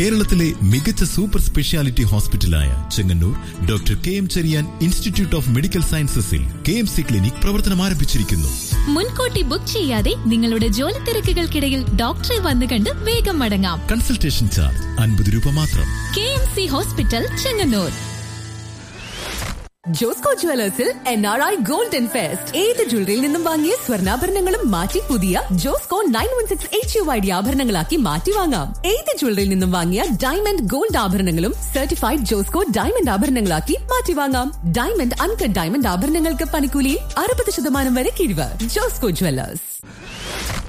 കേരളത്തിലെ മികച്ച super speciality ഹോസ്പിറ്റലായ Chengannur doctor K M Cherian institute of medical സയൻസസിൽ കെ എം സി ക്ലിനിക് പ്രവർത്തനം ആരംഭിച്ചിരിക്കുന്നു മുൻകൂട്ടി ബുക്ക് ചെയ്യാതെ നിങ്ങളുടെ ജോലി തിരക്കുകൾക്കിടയിൽ ഡോക്ടറെ വന്നു കണ്ട് വേഗം മടങ്ങാം കൺസൾട്ടേഷൻ ചാർജ് അൻപത് രൂപ മാത്രം K M C hospital Chengannur Josco ജുവലേഴ്സിൽ N R I golden fest ഏത് ജ്വല്ലറിയിൽ നിന്നും വാങ്ങിയ സ്വർണ്ണാഭരണങ്ങളും മാറ്റി പുതിയ Josco nine one six H U I D ആഭരണങ്ങളാക്കി മാറ്റി വാങ്ങാം ഏത് ജ്വല്ലറിയിൽ നിന്നും വാങ്ങിയ ഡയമണ്ട് ഗോൾഡ് ആഭരണങ്ങളും സർട്ടിഫൈഡ് ജോസ്കോ ഡയമണ്ട് ആഭരണങ്ങളാക്കി മാറ്റി വാങ്ങാം ഡയമണ്ട് അൺകട്ട് ഡയമണ്ട് ആഭരണങ്ങൾക്ക് പണിക്കൂലിയിൽ അറുപത് ശതമാനം വരെ കിഴിവ് ജോസ്കോ ജുവലേഴ്സ്